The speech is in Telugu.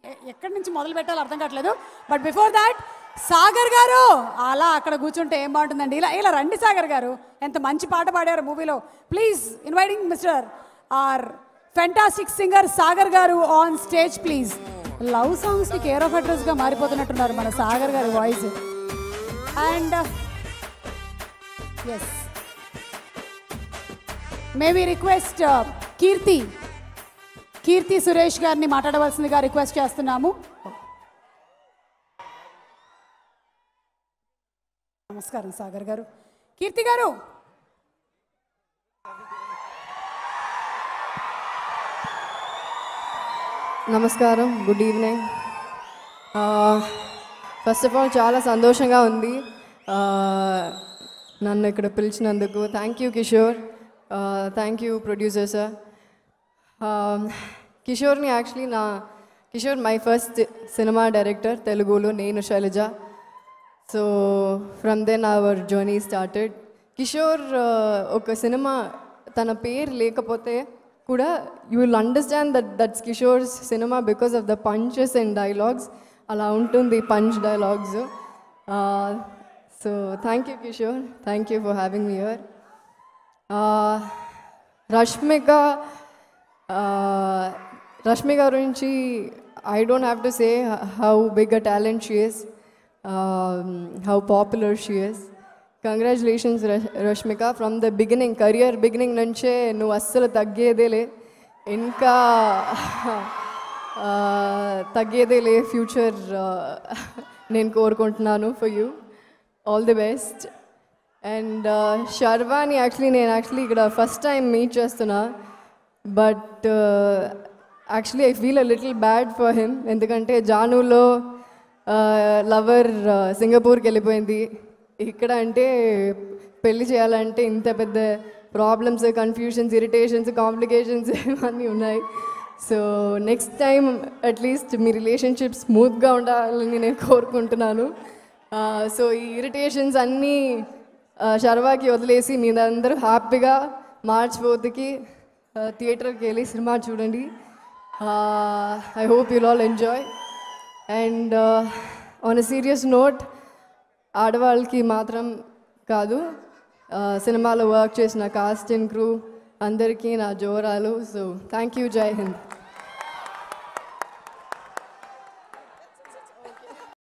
ఎ- ఎక్కడి నుంచి మొదలు పెట్టాలో అర్థం కావట్లేదు బట్ బిఫోర్ దాట్ సాగర్ గారు అలా అక్కడ కూర్చుంటే ఏం బాగుంటుందండి ఇలా ఇలా రండి సాగర్ గారు ఎంత మంచి పాట పాడారు మూవీలో please inviting mister R fantastic singer Sagar garu on stage please love సాంగ్స్కి కేర్ ఆఫ్ అడ్రస్గా మారిపోతున్నట్టున్నారు మన సాగర్ గారి voice and yes may we request Keerthi Keerthi Suresh గారిని మాట్లాడవలసిందిగా రిక్వెస్ట్ చేస్తున్నాము నమస్కారం సాగర్ గారు కీర్తి గారు నమస్కారం good evening first of all చాలా సంతోషంగా ఉంది Uh, నన్ను ఇక్కడ పిలిచినందుకు thank you Kishore thank you producer sir కిషోర్ని యాక్చువల్లీ నా Kishore my first cinema director తెలుగులో Nenu Sailaja so from then our journey started Kishore uh, ఒక సినిమా తన పేరు లేకపోతే కూడా you will understand that that's Kishore's cinema because of the punches and dialogues అలా ఉంటుంది punch dialogues so thank you Kishore thank you for having me here Rashmika Rashmika గురించి I don't have to say how big a talent she is how popular she is congratulations Rashmika from the beginning career beginning నుంచే నువ్వు అస్సలు తగ్గేదేలే ఇంకా తగ్గేదేలే ఫ్యూచర్ నేను కోరుకుంటున్నాను for you all the best and Sharwani actually నేను యాక్చువల్లీ ఇక్కడ ఫస్ట్ టైం మీట్ చేస్తున్నా but actually I feel a little bad for him ఎందుకంటే జానులో లవర్ సింగపూర్కి వెళ్ళిపోయింది ఇక్కడ అంటే పెళ్లి చేయాలంటే ఇంత పెద్ద ప్రాబ్లమ్స్ కన్ఫ్యూషన్స్ ఇరిటేషన్స్ కాంప్లికేషన్స్ ఇవన్నీ ఉన్నాయి సో నెక్స్ట్ టైం అట్లీస్ట్ మీ రిలేషన్షిప్ స్మూత్గా ఉండాలని నేను కోరుకుంటున్నాను సో ఈ ఇరిటేషన్స్ అన్నీ ఆ, శర్వాకి వదిలేసి మీరందరూ హ్యాపీగా మార్చ్ ఫోర్త్కి థియేటర్కి వెళ్ళి సినిమా చూడండి I hope you'll all enjoy and on a serious note ఆడవాళ్ళకి మాత్రం కాదు ఆ, సినిమాలో వర్క్ చేసిన కాస్ట్ అండ్ క్రూ అందరికీ నా జోరాలు సో థ్యాంక్ యూ జై హింద్